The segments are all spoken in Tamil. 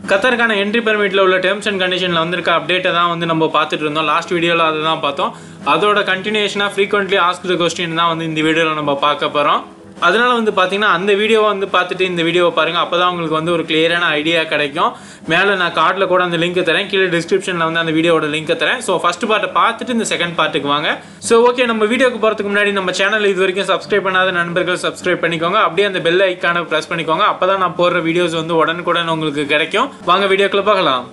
கத்தருக்கான என்ட்ரி பெர்மிட்டில் உள்ள டேர்ம்ஸ் அண்ட் கண்டிஷனில் வந்திருக்க அப்டேட்டை தான் வந்து நம்ம பார்த்துட்டு இருந்தோம் லாஸ்ட் வீடியோவில் அதை தான் பார்த்தோம் அதோட கண்டினியூஷனாக ஃப்ரீக்வெண்ட்லி ஆஸ்க்டு கொஸ்டின் தான் வந்து இந்த வீடியோவில் நம்ம பார்க்க போகிறோம் அதனால வந்து பார்த்தீங்கன்னா அந்த வீடியோவை வந்து பார்த்துட்டு இந்த வீடியோவை பாருங்க அப்போ தான் உங்களுக்கு வந்து ஒரு கிளியரான ஐடியா கிடைக்கும் மேலே நான் கார்டில் கூட அந்த லிங்க் தரேன் கீழே டிஸ்கிரிப்ஷனில் வந்து அந்த வீடியோட லிங்க் தரேன் ஸோ ஃபர்ஸ்ட் பார்ட்டை பார்த்துட்டு இந்த செகண்ட் பார்ட்டுக்கு வாங்க ஸோ ஓகே நம்ம வீடியோக்கு போகிறதுக்கு முன்னாடி நம்ம சேனல் இது வரைக்கும் சப்ஸ்கிரைப் பண்ணாத நண்பர்கள் சப்ஸ்கிரைப் பண்ணிக்கோங்க அப்படியே அந்த பெல் ஐக்கானை ப்ரெஸ் பண்ணிக்கோங்க அப்போ தான் நான் போடுற வீடியோஸ் வந்து உடனுக்குடன் உங்களுக்கு கிடைக்கும் வாங்க வீடியோக்குள்ள பார்க்கலாம்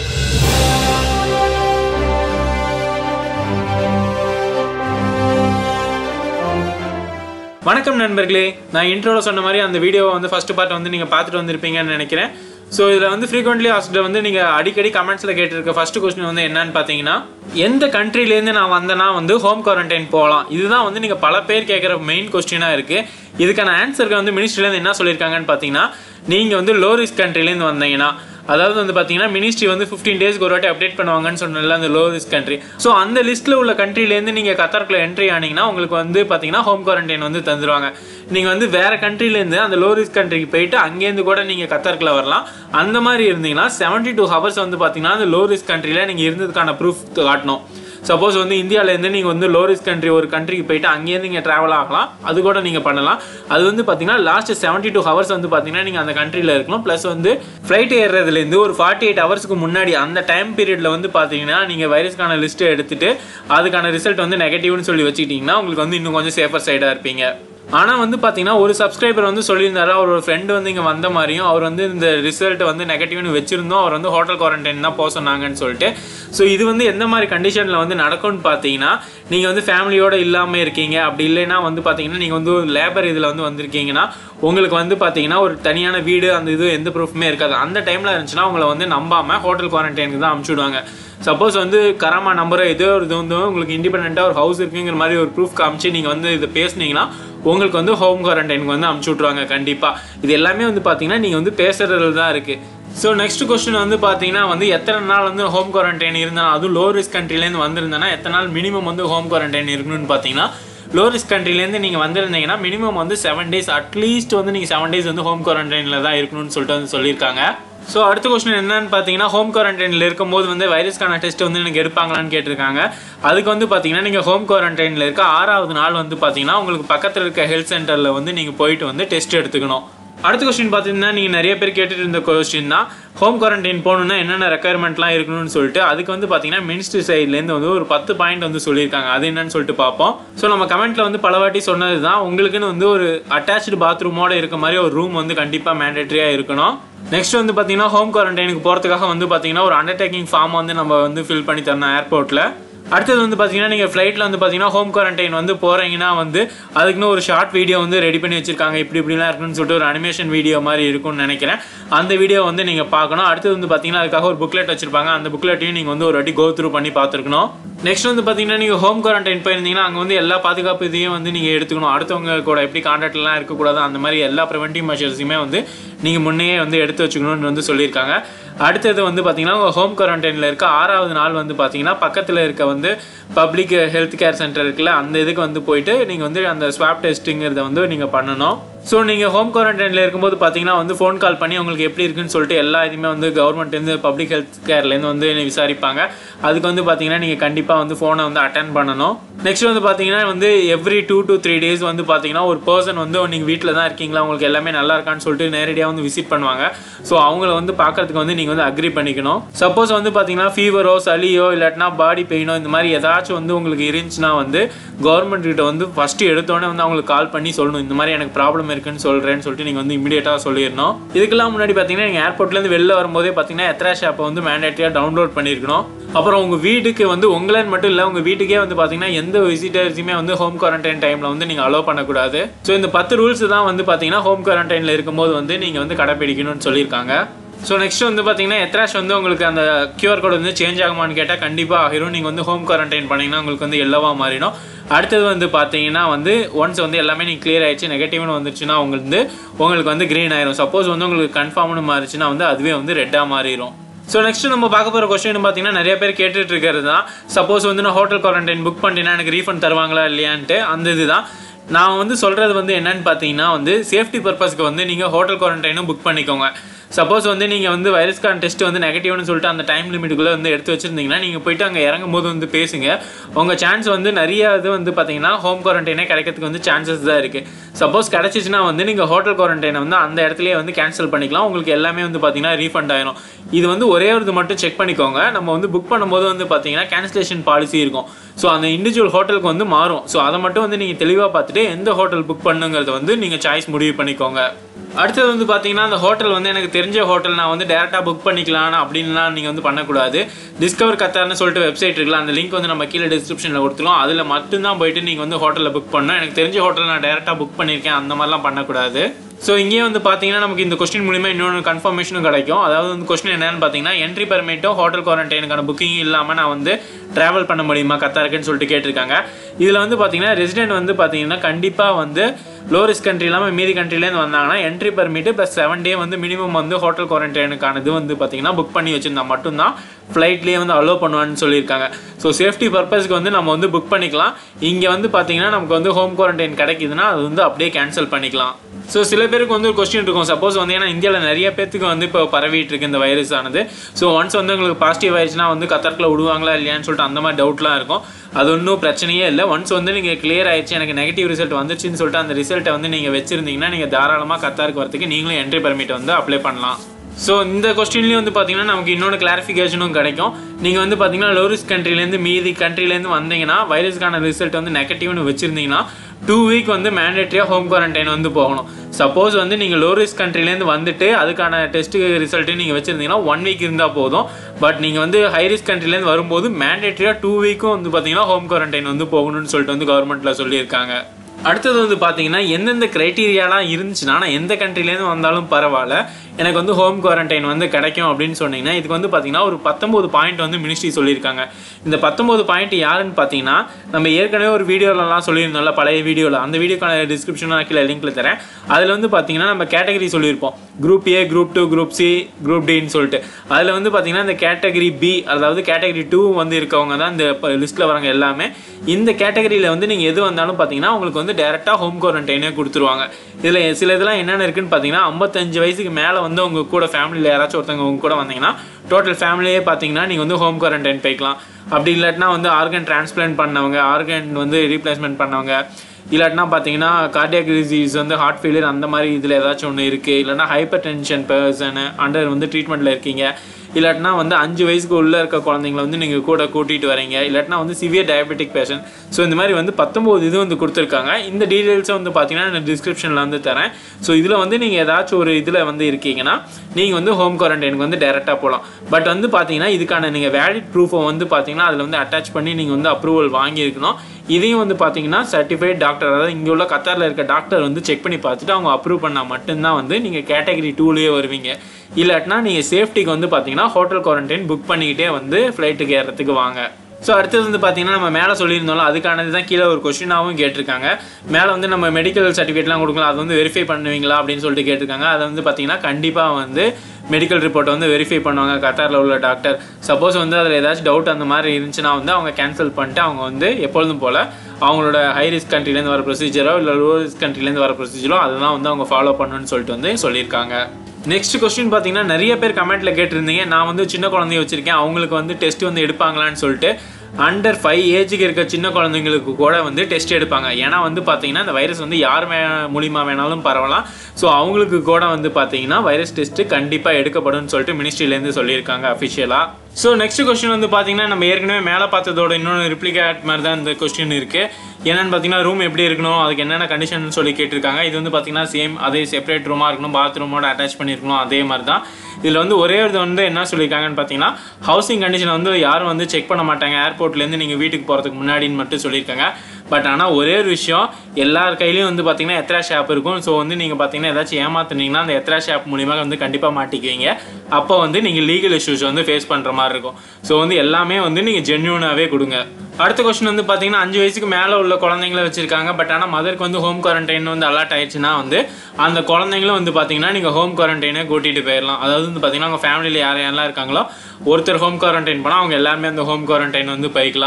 வணக்கம் நண்பர்களே நான் இன்ட்ரோவில் சொன்ன மாதிரி அந்த வீடியோவை வந்து ஃபர்ஸ்ட் பார்ட் வந்து நீங்கள் பார்த்துட்டு வந்திருப்பீங்கன்னு நினைக்கிறேன் ஸோ இதில் வந்து ஃப்ரீக்வெண்ட்லி ஆஸ்கில் வந்து நீங்கள் அடிக்கடி கமெண்ட்ஸில் கேட்டிருக்க ஃபர்ஸ்ட் கொஸ்டின் வந்து என்னன்னு பார்த்தீங்கன்னா எந்த கண்ட்ரிலேருந்து நான் வந்தேன்னா வந்து ஹோம் குவாரண்டைன் போகலாம் இதுதான் வந்து நீங்கள் பல பேர் கேட்குற மெயின் கொஸ்டினாக இருக்குது இதுக்கான ஆன்சருக்கு வந்து மினிஸ்ட்ரிலேருந்து என்ன சொல்லியிருக்காங்கன்னு பார்த்தீங்கன்னா நீங்கள் வந்து லோ ரிஸ்க் கண்ட்ரிலேருந்து வந்தீங்கன்னா அதாவது வந்து பார்த்தீங்கன்னா மினிஸ்ட்ரி வந்து ஃபிஃப்டீன் டேஸ்க்கு ஒரு வாட்டி அப்டேட் பண்ணுவாங்கன்னு சொன்னல அந்த லோ ரிஸ்க் கண்ட்ரி ஸோ அந்த லிஸ்ட்டில் உள்ள கண்ட்ரிலேருந்து நீங்கள் கத்தாருக்குள்ள என்ட்ரி ஆனீங்கன்னா உங்களுக்கு வந்து பார்த்தீங்கன்னா ஹோம் குவாரண்டைன் வந்து தந்துருவாங்க நீங்கள் வந்து வேறு கண்ட்ரிலேருந்து அந்த லோ ரிஸ்க் கண்ட்ரிக்கு போயிட்டு அங்கேருந்து கூட நீங்கள் கத்தாருக்குள்ள வரலாம் அந்த மாதிரி இருந்தீங்கன்னா செவன்ட்டி டூ ஹவர்ஸ் வந்து பார்த்தீங்கன்னா அந்த லோ ரிஸ்க் கண்ட்ரியில் நீங்கள் இருந்ததுக்கான ப்ரூஃப் காட்டணும் சப்போஸ் வந்து இந்தியாவிலேருந்து நீங்கள் வந்து லோ ரிஸ்க் கண்ட்ரி ஒரு கண்ட்ரிக்கு போயிட்டு அங்கேருந்து நீங்கள் ட்ராவல் ஆகலாம் அது கூட நீங்கள் பண்ணலாம் அது வந்து பார்த்தீங்கன்னா லாஸ்ட் செவன்ட்டி டூ ஹவர்ஸ் வந்து பார்த்தீங்கன்னா நீங்கள் அந்த கண்ட்ரியில் இருக்கணும் ப்ளஸ் வந்து ஃப்ளைட் ஏறுறதுலேருந்து ஒரு ஃபார்ட்டி எயிட் ஹவர்ஸ்க்கு முன்னாடி அந்த டைம் பீரியடில் வந்து பார்த்தீங்கன்னா நீங்கள் வைரஸ்க்கான லிஸ்ட்டை எடுத்துட்டு அதுக்கான ரிசல்ட் வந்து நெகட்டிவ்னு சொல்லி வச்சுக்கிட்டிங்கன்னா உங்களுக்கு வந்து இன்னும் கொஞ்சம் சேஃபர் சைடாக இருப்பீங்க ஆனால் வந்து பார்த்தீங்கன்னா ஒரு சப்ஸ்கிரைபர் வந்து சொல்லியிருந்தாரு அவரோட ஃப்ரெண்டு வந்து இங்கே வந்த மாதிரியும் அவர் வந்து இந்த ரிசல்ட் வந்து நெகட்டிவ்னு வச்சிருந்தோம் அவர் வந்து ஹோட்டல் குவாரண்டைன் தான் போக சொன்னாங்கன்னு சொல்லிட்டு ஸோ இது வந்து எந்த மாதிரி கண்டிஷனில் வந்து நடக்கும்னு பார்த்தீங்கன்னா நீங்கள் வந்து ஃபேமிலியோடு இல்லாமல் இருக்கீங்க அப்படி இல்லைன்னா வந்து பார்த்தீங்கன்னா நீங்கள் வந்து ஒரு லேபர் இதில் வந்து வந்திருக்கீங்கன்னா உங்களுக்கு வந்து பார்த்தீங்கன்னா ஒரு தனியான வீடு அந்த இது எந்த ப்ரூஃப்மே இருக்காது அந்த டைமில் இருந்துச்சுன்னா உங்களை வந்து நம்பாமல் ஹோட்டல் குவாரண்டைனுக்கு தான் அனுப்பிச்சுடுவாங்க சப்போஸ் வந்து கராமா நம்பரோ ஏதோ ஒரு இது வந்து உங்களுக்கு இண்டிபெண்ட்டாக ஒரு ஹவுஸ் இருக்குங்கிற மாதிரி ஒரு ப்ரூஃப் காமிச்சு நீங்கள் வந்து இதை பேசுனீங்கன்னா உங்களுக்கு வந்து ஹோம் குவாரண்டைனுக்கு வந்து அமுச்சு விட்ருவாங்க கண்டிப்பாக இது எல்லாமே வந்து பார்த்தீங்கன்னா நீங்கள் வந்து பேசுகிறதுல தான் இருக்குது ஸோ நெக்ஸ்ட் கொஸ்டின் வந்து பார்த்தீங்கன்னா வந்து எத்தனை நாள் வந்து ஹோம் குவாரண்டைன் இருந்தால் அதுவும் லோ ரிஸ்க் கண்ட்ரிலேருந்து வந்திருந்தேன்னா எத்தனை நாள் மினிமம் வந்து ஹோம் குவாரண்டைன் இருக்கணும்னு பார்த்தீங்கன்னா லோ ரிஸ்க் கண்ட்ரிலேருந்து நீங்கள் வந்திருந்தீங்கன்னா மினிமம் வந்து செவன் டேஸ் அட்லீஸ்ட் வந்து நீங்கள் செவன் டேஸ் வந்து ஹோம் குவாரண்டைனில் தான் இருக்கணும்னு சொல்லிட்டு வந்து சொல்லியிருக்காங்க ஸோ அடுத்த கொஸ்டின் என்னன்னு பார்த்தீங்கன்னா ஹோம் குவாரண்டைனில் இருக்கும்போது வந்து வைரஸ்க்கான டெஸ்ட் வந்து எனக்கு எடுப்பாங்களான்னு கேட்டிருக்காங்க அதுக்கு வந்து பார்த்தீங்கன்னா நீங்கள் ஹோம் குவாரண்டைனில் இருக்க ஆறாவது நாள் வந்து பார்த்தீங்கன்னா உங்களுக்கு பக்கத்தில் இருக்க ஹெல்த் சென்டரில் வந்து நீங்கள் போயிட்டு வந்து டெஸ்ட் எடுத்துக்கணும் அடுத்த கொஸ்டின் பார்த்தீங்கன்னா நீங்கள் நிறைய பேர் கேட்டுட்டு இருந்த கொஸ்டின் தான் ஹோம் குவாரண்டைன் போகணுன்னா என்னென்ன ரெக்குயர்மெண்ட்லாம் இருக்கணும்னு சொல்லிட்டு அதுக்கு வந்து பார்த்தீங்கன்னா மினிஸ்ட்ரி சைட்லேருந்து வந்து ஒரு பத்து பாயிண்ட் வந்து சொல்லியிருக்காங்க அது என்னன்னு சொல்லிட்டு பார்ப்போம் ஸோ நம்ம கமெண்ட்டில் வந்து பல வாட்டி சொன்னது தான் உங்களுக்குன்னு வந்து ஒரு அட்டாச்சு பாத்ரூமோட இருக்க மாதிரி ஒரு ரூம் வந்து கண்டிப்பாக மேண்டேட்ரியாக இருக்கணும் நெக்ஸ்ட் வந்து பார்த்தீங்கன்னா ஹோம் குவாரண்டைனுக்கு போகிறதுக்காக வந்து பார்த்தீங்கன்னா ஒரு அண்டர்டேக்கிங் ஃபார்ம் வந்து நம்ம வந்து ஃபில் பண்ணி தரணும் ஏர்போர்ட்டில் அடுத்தது வந்து பார்த்தீங்கன்னா நீங்கள் ஃப்ளைட்டில் வந்து பார்த்தீங்கன்னா ஹோம் குவாரண்டைன் வந்து போகிறீங்கன்னா வந்து அதுக்குன்னு ஒரு ஷார்ட் வீடியோ வந்து ரெடி பண்ணி வச்சிருக்காங்க இப்படி இப்படிலாம் இருக்குன்னு சொல்லிட்டு ஒரு அனிமேஷன் வீடியோ மாதிரி இருக்கும்னு நினைக்கிறேன் அந்த வீடியோ வந்து நீங்கள் பார்க்கணும் அடுத்தது வந்து பார்த்தீங்கன்னா அதுக்காக ஒரு புக்லெட் வச்சிருப்பாங்க அந்த புக்லெட்டையும் நீங்கள் வந்து ஒரு வாட்டி கோ த்ரூ பண்ணி பார்த்துருக்கணும் நெக்ஸ்ட் வந்து பார்த்தீங்கன்னா நீங்கள் ஹோம் குவாரண்டைன் போயிருந்தீங்கன்னா அங்கே வந்து எல்லா பாதுகாப்பு இதையும் வந்து நீங்கள் எடுத்துக்கணும் அடுத்தவங்க கூட எப்படி கான்டாக்ட்லாம் இருக்கக்கூடாது அந்த மாதிரி எல்லா ப்ரிவென்டிவ் மெஷர்ஸுமே வந்து நீங்கள் முன்னையே வந்து எடுத்து வச்சுக்கணும்னு வந்து சொல்லியிருக்காங்க அடுத்தது வந்து பார்த்தீங்கன்னா உங்கள் ஹோம் குவாரண்டைனில் இருக்க ஆறாவது நாள் வந்து பார்த்தீங்கன்னா பக்கத்தில் இருக்க வந்து பப்ளிக் ஹெல்த் கேர் சென்டர் இருக்குல்ல அந்த இதுக்கு வந்து போயிட்டு நீங்கள் வந்து அந்த ஸ்வாப் டெஸ்ட்டுங்கிறத வந்து நீங்கள் பண்ணணும் ஸோ நீங்கள் ஹோம் குவாரண்டைனில் இருக்கும்போது பார்த்தீங்கன்னா வந்து ஃபோன் கால் பண்ணி உங்களுக்கு எப்படி இருக்குன்னு சொல்லிட்டு எல்லா இதுவுமே வந்து கவர்மெண்ட்லேருந்து பப்ளிக் ஹெல்த் கேர்லேருந்து வந்து விசாரிப்பாங்க அதுக்கு வந்து பார்த்தீங்கன்னா நீங்கள் கண்டிப்பாக வந்து ஃபோனை வந்து அட்டன் பண்ணணும் நெக்ஸ்ட் வந்து பார்த்தீங்கன்னா வந்து every two to three days வந்து பார்த்தீங்கன்னா ஒரு பர்சன் வந்து நீங்கள் வீட்டில் தான் இருக்கீங்களா உங்களுக்கு எல்லாமே நல்லா இருக்கான்னு சொல்லிட்டு நேரடியாக வந்து விசிட் பண்ணுவாங்க ஸோ அவங்கள வந்து பார்க்கறதுக்கு வந்து நீங்கள் வந்து அக்ரி பண்ணிக்கணும் சப்போஸ் வந்து பார்த்தீங்கன்னா ஃபீவரோ சளியோ இல்லாட்டினா பாடி பெயினோ இந்த மாதிரி ஏதாச்சும் வந்து உங்களுக்கு இருந்துச்சுன்னா வந்து கவர்மெண்ட் கிட்ட வந்து ஃபஸ்ட்டு எடுத்தோடனே வந்து அவங்களுக்கு கால் பண்ணி சொல்லணும் இந்த மாதிரி எனக்கு ப்ராப்ளம் இருக்குன்னு சொல்கிறேன்னு சொல்லிட்டு நீங்கள் வந்து இமீடியட்டாக சொல்லிடணும் இதுக்கெல்லாம் முன்னாடி பார்த்தீங்கன்னா நீங்கள் ஏர்போர்ட்லேருந்து வெளில வரும்போதே பார்த்தீங்கன்னா எத்ராஷ் ஆப்பை வந்து மேண்டேட்டரியாக டவுன்லோட் பண்ணியிருக்கணும் அப்புறம் உங்கள் வீட்டுக்கு வந்து உங்களன்னு மட்டும் இல்லை உங்கள் வீட்டுக்கே வந்து பார்த்தீங்கன்னா எந்த விசிட்டர்ஸுமே வந்து ஹோம் குவாரண்டைன் டைமில் வந்து நீங்கள் அலோவ் பண்ணக்கூடாது ஸோ இந்த பத்து ரூல்ஸ் தான் வந்து பார்த்தீங்கன்னா ஹோம் குவாரண்டைனில் இருக்கும்போது வந்து நீங்கள் வந்து கடைப்பிடிக்கணும்னு சொல்லியிருக்காங்க ஸோ நெக்ஸ்ட் வந்து பார்த்தீங்கன்னா எத்ராஷ் வந்து உங்களுக்கு அந்த கியூஆர் கோட் வந்து சேஞ்ச் ஆகுமான்னு கேட்டால் கண்டிப்பாக ஆகிரும் நீங்கள் வந்து ஹோம் குவாரண்டைன் பண்ணிங்கன்னா உங்களுக்கு வந்து எல்லோவாக மாறிடும் அடுத்தது வந்து பார்த்தீங்கன்னா வந்து ஒன்ஸ் வந்து எல்லாமே நீங்கள் கிளியர் ஆயிடுச்சு நெகட்டிவ்னு வந்துச்சுன்னா உங்களுக்கு வந்து உங்களுக்கு வந்து க்ரீன் ஆயிரும் சப்போஸ் வந்து உங்களுக்கு கன்ஃபார்ம்னு மாறிச்சுன்னா வந்து அதுவே வந்து ரெட்டாக மாறிடும் ஸோ நெக்ஸ்ட் நம்ம பார்க்க போகிற கொஸ்டின் பார்த்தீங்கன்னா நிறைய பேர் கேட்டுட்டு இருக்கிறது தான் சப்போஸ் வந்து நான் ஹோட்டல் குவாரண்டைன் புக் பண்ணிட்டேன்னா எனக்கு ரீஃபண்ட் தருவாங்களா இல்லையான்ட்டு அந்த இதுதான் நான் வந்து சொல்கிறது வந்து என்னன்னு பார்த்தீங்கன்னா வந்து சேஃப்டி பர்பஸ்க்கு வந்து நீங்கள் ஹோட்டல் குவாரண்டைனும் புக் பண்ணிக்கோங்க சப்போஸ் வந்து நீங்கள் வந்து வைரஸ்க்கான டெஸ்ட் வந்து நெகட்டிவ்னு சொல்லிட்டு அந்த டைம் லிமிட்டுக்குள்ளே வந்து எடுத்து வச்சிருந்தீங்கன்னா நீங்கள் போயிட்டு அங்கே இறங்கும் போது வந்து பேசுங்க உங்கள் சான்ஸ் வந்து நிறைய இது வந்து பார்த்தீங்கன்னா ஹோம் குவாரண்டைனே கிடைக்கிறதுக்கு வந்து சான்சஸ் தான் இருக்குது சப்போஸ் கிடச்சிச்சின்னா வந்து நீங்கள் ஹோட்டல் குவாரண்டைனை வந்து அந்த இடத்துலயே வந்து கேன்சல் பண்ணிக்கலாம் உங்களுக்கு எல்லாமே வந்து பார்த்தீங்கன்னா ரீஃபண்ட் ஆயிரும் இது வந்து ஒரே ஒரு இது மட்டும் செக் பண்ணிக்கோங்க நம்ம வந்து புக் பண்ணும்போது வந்து பார்த்தீங்கன்னா கேன்சலேஷன் பாலிசி இருக்கும் ஸோ அந்த இண்டிவிஜுவல் ஹோட்டலுக்கு வந்து மாறும் ஸோ அதை மட்டும் வந்து நீங்கள் தெளிவாக பார்த்துட்டு எந்த ஹோட்டல் புக் பண்ணுங்கிறத வந்து நீங்கள் சாய்ஸ் முடிவு பண்ணிக்கோங்க அடுத்தது வந்து பார்த்தீங்கன்னா அந்த ஹோட்டல் வந்து எனக்கு தெரிஞ்ச ஹோட்டல் நான் வந்து டேரெக்டாக புக் பண்ணிக்கலாம் அப்படின்லாம் நீங்கள் வந்து பண்ணக்கூடாது டிஸ்கவர் கத்தார்னு சொல்லிட்டு வெப்சைட் இருக்குல்ல அந்த லிங்க் வந்து நம்ம கீழே டிஸ்கிரிப்ஷனில் கொடுத்துருவோம் அதில் மட்டும்தான் போயிட்டு நீங்கள் வந்து ஹோட்டலில் புக் பண்ணணும் எனக்கு தெரிஞ்ச ஹோட்டல் நான் டேரெக்டாக புக் பண்ணியிருக்கேன் அந்த மாதிரிலாம் பண்ணக்கூடாது ஸோ இங்கேயே வந்து பார்த்தீங்கன்னா நமக்கு இந்த கொஸ்டின் மூலிமா இன்னொன்று கன்ஃபர்மேஷனும் கிடைக்கும் அதாவது வந்து கொஸ்டின் என்னன்னு பார்த்தீங்கன்னா என்ட்ரி பெர்மிட்டும் ஹோட்டல் குவாரண்டைனுக்கான புக்கிங் இல்லாமல் நான் வந்து ட்ராவல் பண்ண முடியுமா கத்தாருக்குன்னு சொல்லிட்டு கேட்டிருக்காங்க இதில் வந்து பார்த்தீங்கன்னா ரெசிடென்ட் வந்து பார்த்தீங்கன்னா கண்டிப்பாக வந்து லோ ரிஸ்க் கண்ட்ரி இல்லாமல் மீதி கண்ட்ரிலேருந்து வந்தாங்கன்னா entry permit plus seven day வந்து மினிமம் வந்து ஹோட்டல் குவாரண்டைனுக்கானது வந்து பார்த்தீங்கன்னா புக் பண்ணி வச்சிருந்தா மட்டும்தான் ஃப்ளைட்லேயே வந்து அலோவ் பண்ணுவான்னு சொல்லியிருக்காங்க ஸோ சேஃப்டி பர்பஸ்க்கு வந்து நம்ம வந்து புக் பண்ணிக்கலாம் இங்கே வந்து பார்த்தீங்கன்னா நமக்கு வந்து ஹோம் குவாரண்டைன் கிடைக்குதுன்னா அது வந்து அப்படியே கேன்சல் பண்ணிக்கலாம் ஸோ சில பேருக்கு வந்து ஒரு கொஸ்டின் இருக்கும் சப்போஸ் வந்து ஏன்னா இந்தியாவில் நிறைய பேத்துக்கு வந்து இப்போ பரவிட்டு இருக்கு இந்த வைரஸ் ஆனது ஸோ ஒன்ஸ் வந்து உங்களுக்கு பாசிட்டிவ் ஆயிடுச்சுன்னா வந்து கத்தர்க்கில் விடுவாங்களா இல்லையான்னு சொல்லிட்டு அந்த மாதிரி டவுட்லாம் இருக்கும் அது ஒன்றும் பிரச்சனையே இல்லை ஒன்ஸ் வந்து நீங்கள் கிளியர் ஆயிடுச்சு எனக்கு நெகட்டிவ் ரிசல்ட் வந்துச்சுன்னு சொல்லிட்டு அந்த ரிசல்ட்டை வந்து நீங்கள் வச்சிருந்தீங்கன்னா நீங்கள் தாராளமாக கத்தாருக்கு வரதுக்கு நீங்களும் என்ட்ரி பர்மிட் வந்து அப்ளை பண்ணலாம் ஸோ இந்த கொஸ்டின்லேயும் வந்து பார்த்தீங்கன்னா நமக்கு இன்னொன்று கிளாரிஃபிகேஷனும் கிடைக்கும் நீங்கள் வந்து பார்த்தீங்கன்னா லோ ரிஸ்க் கண்ட்ரிலேருந்து மீதி கண்ட்ரிலேருந்து வந்தீங்கன்னா வைரஸ்க்கான ரிசல்ட் வந்து நெகட்டிவ்னு வச்சுருந்தீங்கன்னா டூ வீக் வந்து மேண்டேட்டரியாக ஹோம் குவாரண்டைன் வந்து போகணும் சப்போஸ் வந்து நீங்கள் லோ ரிஸ்க் கண்ட்ரிலேருந்து வந்துட்டு அதுக்கான டெஸ்ட்டு ரிசல்ட்டு நீங்கள் வச்சுருந்தீங்கன்னா ஒன் வீக் இருந்தால் போதும் பட் நீங்கள் வந்து ஹை ரிஸ்க் கண்ட்ரிலேருந்து வரும்போது மேண்டேட்டரியாக டூ வீக்கும் வந்து பார்த்தீங்கன்னா ஹோம் குவாரண்டைன் வந்து போகணும்னு சொல்லிட்டு வந்து கவர்மெண்ட்டில் சொல்லியிருக்காங்க அடுத்தது வந்து பார்த்தீங்கன்னா எந்தெந்த க்ரைட்டீரியாலாம் இருந்துச்சுன்னா நான் எந்த கண்ட்ரிலேருந்து வந்தாலும் பரவாயில்ல எனக்கு வந்து ஹோம் குவாரண்டைன் வந்து கிடைக்கும் அப்படின்னு சொன்னீங்கன்னா இதுக்கு வந்து பார்த்தீங்கன்னா ஒரு பத்தொம்போது பாயிண்ட் வந்து மினிஸ்ட்ரி சொல்லியிருக்காங்க இந்த பத்தொம்போது பாயிண்ட் யாருன்னு பார்த்தீங்கன்னா நம்ம ஏற்கனவே ஒரு வீடியோலலாம் சொல்லியிருந்தோம்ல பழைய வீடியோவில் அந்த வீடியோக்கான டிஸ்கிரிப்ஷன் நான் கீழே லிங்க்ல தரேன் அதில் வந்து பார்த்தீங்கன்னா நம்ம கேட்டகரி சொல்லியிருப்போம் group A group two group C group டின்னு சொல்லிட்டு அதில் வந்து பார்த்தீங்கன்னா இந்த கேட்டகரி பி அதாவது கேட்டகரி டூ வந்து இருக்கவங்க தான் இந்த லிஸ்ட்டில் வரவங்க எல்லாமே இந்த கேட்டகரியில் வந்து நீங்கள் எது வந்தாலும் பார்த்தீங்கன்னா உங்களுக்கு வந்து டேரெக்டாக ஹோம் குவாரண்டைனே கொடுத்துருவாங்க இதில் சில இதெல்லாம் என்னென்ன இருக்குன்னு பார்த்தீங்கன்னா ஐம்பத்தஞ்சு வயசுக்கு மேலே வந்து உங்கள் கூட ஃபேமிலியில் யாராச்சும் ஒருத்தவங்க உங்க கூட வந்தீங்கன்னா டோட்டல் ஃபேமிலியே பார்த்தீங்கன்னா நீங்கள் வந்து ஹோம் குவாரண்டைன் போய்க்கலாம் அப்படி இல்லாட்டினா வந்து ஆர்கன் டிரான்ஸ்பிளான்ட் பண்ணவங்க ஆர்கன் வந்து ரீப்ளேஸ்மெண்ட் பண்ணவங்க இல்லாட்டினா பார்த்தீங்கன்னா கார்டியாக் டிசீஸ் வந்து ஹார்ட் ஃபெயிலியர் அந்த மாதிரி இதில் ஏதாச்சும் ஒன்று இருக்குது இல்லைனா ஹைப்பர் டென்ஷன் பர்சனு அண்டர் வந்து ட்ரீட்மெண்ட்டில் இருக்கீங்க இல்லாட்டினா வந்து அஞ்சு வயசுக்கு உள்ளே இருக்க குழந்தைங்கள வந்து நீங்கள் கூட கூட்டிகிட்டு வரீங்க இல்லாட்டினா வந்து சிவியர் டயபெட்டிக் பேஷண்ட் ஸோ இந்த மாதிரி வந்து பத்தொம்போது இது வந்து கொடுத்துருக்காங்க இந்த டீட்டெயில்ஸை வந்து பார்த்தீங்கன்னா நான் டிஸ்கிரிப்ஷனில் வந்து தரேன் ஸோ இதில் வந்து நீங்கள் ஏதாச்சும் ஒரு இதில் வந்து இருக்கீங்கன்னா நீங்கள் வந்து ஹோம் குவாரண்டைனுக்கு வந்து டேரெக்டாக போகலாம் பட் வந்து பார்த்தீங்கன்னா இதுக்கான நீங்கள் வேலிட் ப்ரூஃபை வந்து பார்த்தீங்கன்னா அதில் வந்து அட்டாச் பண்ணி நீங்கள் வந்து அப்ரூவல் வாங்கியிருக்கணும் இதையும் வந்து பார்த்தீங்கன்னா சர்டிஃபைட் டாக்டர் அதாவது இங்கே உள்ள கத்தாரில் இருக்க டாக்டர் வந்து செக் பண்ணி பார்த்துட்டு அவங்க அப்ரூவ் பண்ணால் மட்டும்தான் வந்து நீங்கள் கேட்டகரி டூலேயே வருவீங்க இல்லாட்டினா நீங்கள் சேஃப்டிக்கு வந்து பார்த்தீங்கன்னா ஹோட்டல் குவாரண்டைன் புக் பண்ணிக்கிட்டே வந்து ஃப்ளைட்டுக்கு ஏறதுக்கு வாங்க ஸோ அடுத்தது வந்து பார்த்தீங்கன்னா நம்ம மேலே சொல்லியிருந்தோம்ல அதுக்கானது தான் கீழே ஒரு கொஷினாகவும் கேட்டிருக்காங்க மேலே வந்து நம்ம மெடிக்கல் சர்டிஃபிகேட்லாம் கொடுக்கலாம் அது வந்து வெரிஃபை பண்ணுவீங்களா அப்படின்னு சொல்லிட்டு கேட்டிருக்காங்க அதை வந்து பார்த்தீங்கன்னா கண்டிப்பாக வந்து மெடிக்கல் ரிப்போர்ட்டை வந்து வெரிஃபை பண்ணுவாங்க கத்தாரில் உள்ள டாக்டர் சப்போஸ் வந்து அதில் ஏதாச்சும் டவுட் அந்த மாதிரி இருந்துச்சுன்னா வந்து அவங்க கேன்சல் பண்ணிட்டு அவங்க வந்து எப்பொழுதும் போல் அவங்களோட ஹை ரிஸ்க் கண்ட்ரிலேருந்து வர ப்ரொசீஜரோ இல்லை லோ ரிஸ்க் கண்ட்ரிலேருந்து வர ப்ரொசீஜரோ அதெல்லாம் வந்து அவங்க ஃபாலோ பண்ணணும்னு சொல்லிட்டு வந்து சொல்லியிருக்காங்க நெக்ஸ்ட் கொஸ்டின் பார்த்தீங்கன்னா நிறைய பேர் கமெண்ட்ல கேட்டிருந்தீங்க நான் வந்து சின்ன குழந்தைய வச்சிருக்கேன் அவங்களுக்கு வந்து டெஸ்ட் வந்து எடுப்பாங்களான்னு சொல்லிட்டு அண்டர் ஃபைவ் ஏஜுக்கு இருக்க சின்ன குழந்தைங்களுக்கு கூட வந்து டெஸ்ட் எடுப்பாங்க ஏன்னா வந்து பார்த்தீங்கன்னா இந்த வைரஸ் வந்து யார் மே மூலியமா வேணாலும் பரவலாம் ஸோ அவங்களுக்கு கூட வந்து பார்த்தீங்கன்னா வைரஸ் டெஸ்ட்டு கண்டிப்பாக எடுக்கப்படும்னு சொல்லிட்டு மினிஸ்ட்ரியிலேருந்து சொல்லியிருக்காங்க அஃபிஷியலாக ஸோ நெக்ஸ்ட் கொஸ்டின் வந்து பார்த்தீங்கன்னா நம்ம ஏற்கனவே மேலே பார்த்ததோட இன்னொன்று ரிப்ளிகேட் மாதிரி தான் இந்த கொஸ்டின் இருக்குது என்னென்னு பார்த்தீங்கன்னா ரூம் எப்படி இருக்கணும் அதுக்கு என்னென்ன கண்டிஷன் சொல்லி கேட்டிருக்காங்க இது வந்து பார்த்தீங்கன்னா சேம் அதே செப்பரேட் ரூமாக இருக்கணும் பாத்ரூமோட அட்டாச் பண்ணியிருக்கணும் அதே மாதிரி தான் இதில் வந்து ஒரே ஒரு வந்து என்ன சொல்லியிருக்காங்கன்னு பார்த்தீங்கன்னா ஹவுசிங் கண்டிஷன் வந்து யாரும் வந்து செக் பண்ண மாட்டாங்க ஏர்போர்ட்லேருந்து நீங்கள் வீட்டுக்கு போகிறதுக்கு முன்னாடின்னு மட்டும் சொல்லியிருக்காங்க பட் ஆனால் ஒரே ஒரு விஷயம் எல்லார் கையிலையும் வந்து பார்த்தீங்கன்னா எத்ரா ஷாப் இருக்கும் ஸோ வந்து நீங்கள் பார்த்தீங்கன்னா ஏதாச்சும் ஏமாத்துனீங்கன்னா அந்த எத்ரா ஷாப் மூலியமாக வந்து கண்டிப்பாக மாட்டிக்குவீங்க அப்போ வந்து நீங்கள் லீகல் இஷ்யூஸ் வந்து ஃபேஸ் பண்ணுற மாதிரி இருக்கும் ஸோ வந்து எல்லாமே வந்து நீங்கள் ஜென்யூனாகவே கொடுங்க அடுத்த கொஸ்டின் வந்து பார்த்தீங்கன்னா அஞ்சு வயசுக்கு மேலே உள்ள குழந்தைங்கள வச்சிருக்காங்க பட் ஆனால் மதருக்கு வந்து ஹோம் குவாரண்டைன் வந்து அலாட் ஆயிடுச்சுன்னா வந்து அந்த குழந்தைங்களும் வந்து பார்த்தீங்கன்னா நீங்கள் ஹோம் குவாரண்டைனை கூட்டிகிட்டு போயிடலாம் அதாவது வந்து பார்த்தீங்கன்னா உங்கள் ஃபேமிலியில் யார் யாரெல்லாம் இருக்காங்களோ ஒருத்தர் ஹோம் குவாரண்டைன் போனால் அவங்க எல்லாருமே அந்த ஹோம் குவாரண்டைன் வந்து போய்க்கலாம்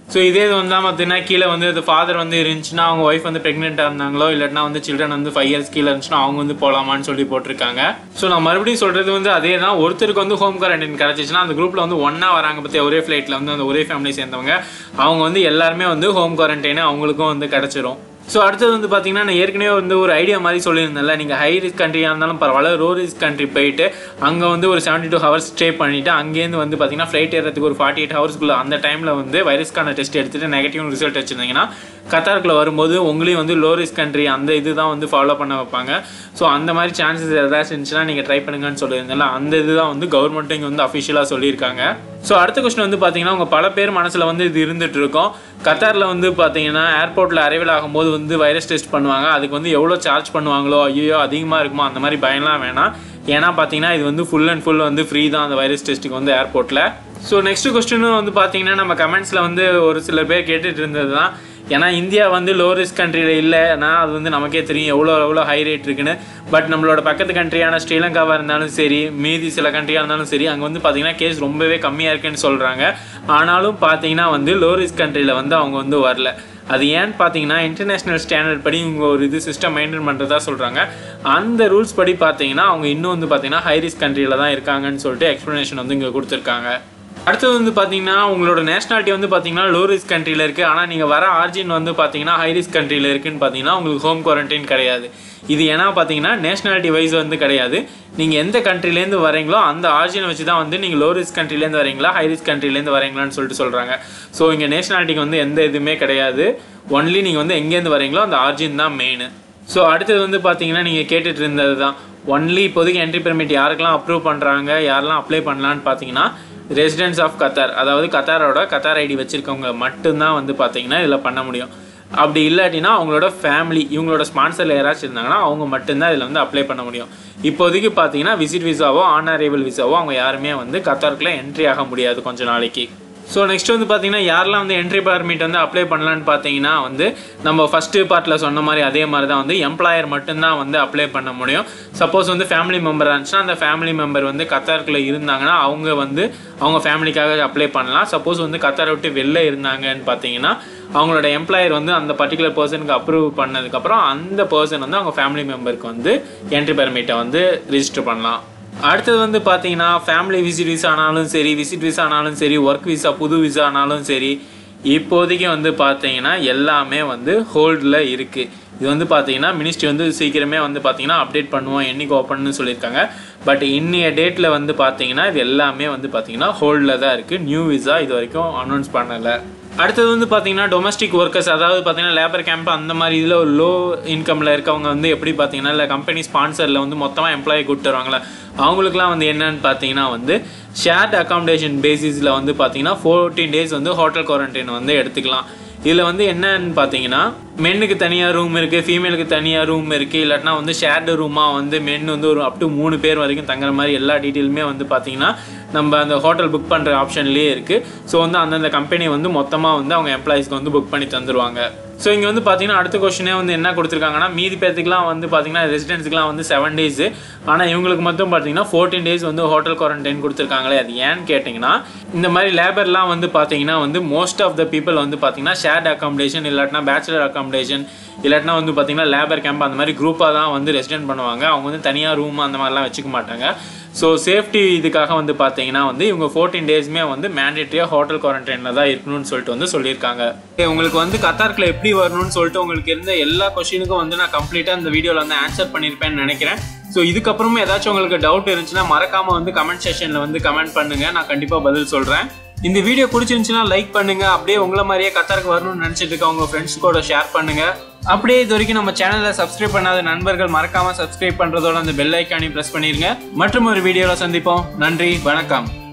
ஸோ இதே இது வந்து பார்த்தீங்கன்னா கீழே வந்து இது ஃபாதர் வந்து இருந்துச்சுன்னா அவங்க ஒய்ஃப் வந்து ப்ரெக்னெண்ட்டாக இருந்தாங்களோ இல்லாட்டினா வந்து சில்ட்ரன் வந்து ஃபைவ் இயர்ஸ் கீழே இருந்துச்சுன்னா அவங்க வந்து போகலாமான்னு சொல்லி போட்டிருக்காங்க ஸோ நான் மறுபடியும் சொல்கிறது வந்து அதே தான் ஒருத்தருக்கு வந்து ஹோம் குவாரண்டைன் கிடச்சிச்சுன்னா அந்த குரூப்பில் வந்து ஒன்றா வராங்க பற்றி ஒரே ஃப்ளைட்டில் வந்து அந்த ஒரே ஃபேமிலி சேர்ந்தவங்க அவங்க வந்து எல்லாருமே வந்து ஹோம் குவாரண்டைனு அவங்களுக்கும் வந்து கிடச்சிரும் ஸோ அடுத்தது வந்து பார்த்தீங்கன்னா நான் ஏற்கனவே வந்து ஒரு ஐடியா மாதிரி சொல்லியிருந்தேன்ல நீங்கள் ஹை ரிஸ்க் கண்ட்ரியாக இருந்தாலும் பரவாயில்ல லோ ரிஸ்க் கண்ட்ரி போயிட்டு அங்கே வந்து ஒரு செவன்ட்டி டூ ஹவர்ஸ் ஸ்டே பண்ணிவிட்டு அங்கேருந்து வந்து பார்த்தீங்கன்னா ஃப்ளைட் ஏறதுக்கு ஒரு ஃபார்ட்டி எயிட் ஹவர்ஸ்க்குள்ள அந்த டைமில் வந்து வைரஸ்க்கான டெஸ்ட் எடுத்துகிட்டு நெகட்டிவ் ரிசல்ட் வச்சுருந்தீங்கன்னா கத்தாருக்குள்ள வரும்போது உங்களையும் வந்து லோ ரிஸ்க் கண்ட்ரி அந்த இது தான் வந்து ஃபாலோ பண்ண வைப்பாங்க ஸோ அந்த மாதிரி சான்சஸ் ஏதாச்சும் இருந்துச்சுன்னா நீங்கள் ட்ரை பண்ணுங்கன்னு சொல்லியிருந்தேன்ல அந்த இதுதான் வந்து கவர்மெண்ட்டும் இங்கே வந்து அஃபிஷியலாக சொல்லியிருக்காங்க ஸோ அடுத்த கொஸ்டின் வந்து பார்த்தீங்கன்னா உங்கள் பல பேர் மனசில் வந்து இது இருந்துட்டு இருக்கும் கத்தாரில் வந்து பார்த்தீங்கன்னா ஏர்போர்ட்டில் அரைவல் ஆகும்போது வந்து வைரஸ் டெஸ்ட் பண்ணுவாங்க அதுக்கு வந்து எவ்வளோ சார்ஜ் பண்ணுவாங்களோ ஐயோ அதிகமாக இருக்குமோ அந்த மாதிரி பயம்லாம் வேணாம் ஏன்னா பார்த்தீங்கன்னா இது வந்து ஃபுல் அண்ட் ஃபுல் வந்து ஃப்ரீ தான் அந்த வைரஸ் டெஸ்ட்டுக்கு வந்து ஏர்போர்ட்டில் ஸோ நெக்ஸ்ட் கொஸ்டினும் வந்து பார்த்தீங்கன்னா நம்ம கமெண்ட்ஸில் வந்து ஒரு சில பேர் கேட்டுட்டு இருந்தது தான் ஏன்னா இந்தியா வந்து லோ ரிஸ்க் கண்ட்ரியில் இல்லைன்னா அது வந்து நமக்கே தெரியும் எவ்வளோ எவ்வளோ ஹை ரேட் இருக்குன்னு பட் நம்மளோட பக்கத்து கண்ட்ரியான ஸ்ரீலங்காவாக இருந்தாலும் சரி மீதி சில கண்ட்ரியாக இருந்தாலும் சரி அங்கே வந்து பார்த்தீங்கன்னா கேஸ் ரொம்பவே கம்மியாக இருக்குன்னு சொல்கிறாங்க ஆனாலும் பார்த்தீங்கன்னா வந்து லோ ரிஸ்க் கண்ட்ரியில் வந்து அவங்க வந்து வரல அது ஏன்னு பார்த்தீங்கன்னா இன்டர்நேஷ்னல் ஸ்டாண்டர்ட் படி இவங்க ஒரு இது சிஸ்டம் மெயின்டைன் பண்ணுறதா சொல்கிறாங்க அந்த ரூல்ஸ் படி பார்த்தீங்கன்னா அவங்க இன்னும் வந்து பார்த்தீங்கன்னா ஹை ரிஸ்க் கண்ட்ரியில் தான் இருக்காங்கன்னு சொல்லிட்டு எக்ஸ்ப்ளனேஷன் வந்து இங்கே கொடுத்துருக்காங்க அடுத்தது வந்து பார்த்தீங்கன்னா உங்களோட நேஷனாலிட்டி வந்து பார்த்தீங்கன்னா லோ ரிஸ்க் கண்ட்ரியில் இருக்குது ஆனால் நீங்கள் வர ஆர்ஜின் வந்து பார்த்தீங்கன்னா ஹை ரிஸ்க் கண்ட்ரியில் இருக்குன்னு பார்த்தீங்கன்னா உங்களுக்கு ஹோம் குவாரண்டைன் கிடையாது இது ஏன்னா பார்த்தீங்கன்னா நேஷனாலிட்டி வைஸ் வந்து கிடையாது நீங்கள் எந்த கண்ட்ரிலேருந்து வரீங்களோ அந்த ஆர்ஜினை வச்சு தான் வந்து நீங்கள் லோ ரிஸ்க் கண்ட்ரிலேருந்து வரீங்களா ஹை ரிஸ்க் கண்ட்ரிலேருந்து வரீங்களான்னு சொல்லிட்டு சொல்கிறாங்க ஸோ இங்கே நேஷனாலிட்டிக்கு வந்து எந்த இதுவுமே கிடையாது ஒன்லி நீங்கள் வந்து எங்கேருந்து வரீங்களோ அந்த ஆர்ஜின் தான் மெயின் ஸோ அடுத்தது வந்து பார்த்தீங்கன்னா நீங்கள் கேட்டுட்டு இருந்தது தான் ஒன்லி இப்போதைக்கு என்ட்ரி பெர்மிட் யாருக்கெல்லாம் அப்ரூவ் பண்ணுறாங்க யாரெல்லாம் அப்ளை பண்ணலான்னு பார்த்தீங்கன்னா ரெசிடென்ட்ஸ் ஆஃப் கத்தார் அதாவது கத்தாரோட கத்தார் ஐடி வச்சுருக்கவங்க மட்டும்தான் வந்து பார்த்தீங்கன்னா இதில் பண்ண முடியும் அப்படி இல்லாட்டினா அவங்களோட ஃபேமிலி இவங்களோட ஸ்பான்சரில் யாராச்சும் இருந்தாங்கன்னா அவங்க மட்டும்தான் இதில் வந்து அப்ளை பண்ண முடியும் இப்போதைக்கு பார்த்தீங்கன்னா விசிட் விசாவோ ஆன் அரைவல் விசாவோ அவங்க யாருமே வந்து கத்தாருக்குள்ளே என்ட்ரி ஆக முடியாது கொஞ்ச நாளைக்கு ஸோ நெக்ஸ்ட் வந்து பார்த்தீங்கன்னா யாரெல்லாம் வந்து என்ட்ரி பர்மிட் வந்து அப்ளை பண்ணலான்னு பார்த்தீங்கன்னா வந்து நம்ம ஃபஸ்ட்டு பார்ட்டில் சொன்ன மாதிரி அதே மாதிரி தான் வந்து எம்ப்ளாயர் மட்டும்தான் வந்து அப்ளை பண்ண முடியும் சப்போஸ் வந்து ஃபேமிலி மெம்பர் இருந்துச்சுன்னா அந்த ஃபேமிலி மெம்பர் வந்து கத்தாருக்குள்ளே இருந்தாங்கன்னா அவங்க வந்து அவங்க ஃபேமிலிக்காக அப்ளை பண்ணலாம் சப்போஸ் வந்து கத்தாரை விட்டு வெளில இருந்தாங்கன்னு பார்த்தீங்கன்னா அவங்களோட எம்ப்ளாயர் வந்து அந்த பர்டிகுலர் பர்சனுக்கு அப்ரூவ் பண்ணதுக்கப்புறம் அந்த பர்சன் வந்து அவங்க ஃபேமிலி மெம்பருக்கு வந்து என்ட்ரி பர்மிட்டை வந்து ரிஜிஸ்டர் பண்ணலாம் அடுத்தது வந்து பார்த்தீங்கன்னா ஃபேமிலி விசிட் விசா ஆனாலும் சரி விசிட் விசா ஆனாலும் சரி ஒர்க் விசா புது விசா ஆனாலும் சரி இப்போதைக்கு வந்து பார்த்தீங்கன்னா எல்லாமே வந்து ஹோல்டில் இருக்குது இது வந்து பார்த்தீங்கன்னா மினிஸ்ட்ரி வந்து சீக்கிரமே வந்து பார்த்தீங்கன்னா அப்டேட் பண்ணுவோம் என்னைக்கு ஓப்பன்னு சொல்லியிருக்காங்க பட் இன்னைய டேட்டில் வந்து பார்த்தீங்கன்னா இது எல்லாமே வந்து பார்த்தீங்கன்னா ஹோல்டில் தான் இருக்குது நியூ விசா இது வரைக்கும் அனௌன்ஸ் பண்ணலை அடுத்தது வந்து பார்த்தீங்கன்னா டொமஸ்டிக் ஒர்க்கர்ஸ் அதாவது பார்த்தீங்கன்னா லேபர் கேம்ப் அந்த மாதிரி இதில் ஒரு லோ இன்கமில் இருக்கவங்க வந்து எப்படி பார்த்தீங்கன்னா இல்லை கம்பெனி ஸ்பான்சரில் வந்து மொத்தமாக எம்ப்ளாயி கூப்பிட்டு வருவாங்களே அவங்களுக்குலாம் வந்து என்னன்னு பார்த்தீங்கன்னா வந்து ஷேர்ட் அக்காமடேஷன் பேசிஸில் வந்து பார்த்தீங்கன்னா ஃபோர்டீன் டேஸ் வந்து ஹோட்டல் குவாரண்டைன் வந்து எடுத்துக்கலாம் இதில் வந்து என்னன்னு பார்த்தீங்கன்னா மென்னுக்கு தனியாக ரூம் இருக்குது ஃபீமேலுக்கு தனியாக ரூம் இருக்குது இல்லாட்டினா வந்து ஷேர்டு ரூமாக வந்து மென் வந்து ஒரு அப் டு மூணு பேர் வரைக்கும் தங்குற மாதிரி எல்லா டீட்டெயிலுமே வந்து பார்த்தீங்கன்னா நம்ம அந்த ஹோட்டல் புக் பண்ணுற ஆப்ஷன்லேயே இருக்குது ஸோ வந்து அந்தந்த கம்பெனி வந்து மொத்தமாக வந்து அவங்க எம்ப்ளாயிஸ்க்கு வந்து புக் பண்ணி தந்துருவாங்க ஸோ இங்கே வந்து பார்த்தீங்கன்னா அடுத்த கொஸ்டினே வந்து என்ன கொடுத்துருக்காங்கன்னா மீதி பேர்த்துக்குலாம் வந்து பார்த்தீங்கன்னா ரெசிடென்ட்ஸ்க்குலாம் வந்து செவன் டேஸு ஆனால் இவங்களுக்கு மட்டும் பார்த்தீங்கன்னா ஃபோர்டீன் டேஸ் வந்து ஹோட்டல் குவாரண்டைன் கொடுத்துருக்காங்களே அது ஏன்னு கேட்டிங்கன்னா இந்த மாதிரி லேபர்லாம் வந்து பார்த்தீங்கன்னா வந்து மோஸ்ட் ஆஃப் த பீப்புள் வந்து பார்த்தீங்கன்னா ஷேர்ட் அக்காமடேஷன் இல்லாட்டினா பேச்சுலர் அக்காமடேஷன் இல்லாட்டினா வந்து பார்த்தீங்கன்னா லேபர் கேம்ப் அந்த மாதிரி குரூப்பாக தான் வந்து ரெசிடென்ட் பண்ணுவாங்க அவங்க வந்து தனியாக ரூம் அந்த மாதிரிலாம் வச்சுக்க மாட்டாங்க ஸோ சேஃப்டி இதுக்காக வந்து பார்த்தீங்கன்னா வந்து இவங்க ஃபோர்டீன் டேஸ்மே வந்து மேண்டேட்டரியாக ஹோட்டல் குவாரண்டைனில் தான் இருக்கணும்னு சொல்லிட்டு வந்து சொல்லியிருக்காங்க Okay, உங்களுக்கு வந்து கத்தார்க்கில் எப்படி வரணும்னு சொல்லிட்டு உங்களுக்கு இருந்த எல்லா கொஸ்டினுக்கும் வந்து நான் கம்ப்ளீட்டாக இந்த வீடியோவில் வந்து ஆன்சர் பண்ணியிருப்பேன்னு நினைக்கிறேன் ஸோ இதுக்கப்புறமும் ஏதாச்சும் உங்களுக்கு டவுட் இருந்துச்சுன்னா மறக்காமல் வந்து கமெண்ட் செஷனில் வந்து கமெண்ட் பண்ணுங்கள் நான் கண்டிப்பாக பதில் சொல்கிறேன் இந்த வீடியோ பிடிச்சிருந்துச்சுன்னா லைக் பண்ணுங்க அப்படியே உங்களை மாதிரியே கத்தாருக்கு வரணும்னு நினைச்சிட்டு இருக்க உங்க ஃப்ரெண்ட்ஸ் கூட ஷேர் பண்ணுங்க அப்படியே இது வரைக்கும் நம்ம சேனலை சப்ஸ்கிரைப் பண்ணாத நண்பர்கள் மறக்காம சப்ஸ்கிரைப் பண்றதோட அந்த பெல் ஐக்கானையும் பிரஸ் பண்ணிருங்க மற்றும் ஒரு வீடியோல சந்திப்போம் நன்றி வணக்கம்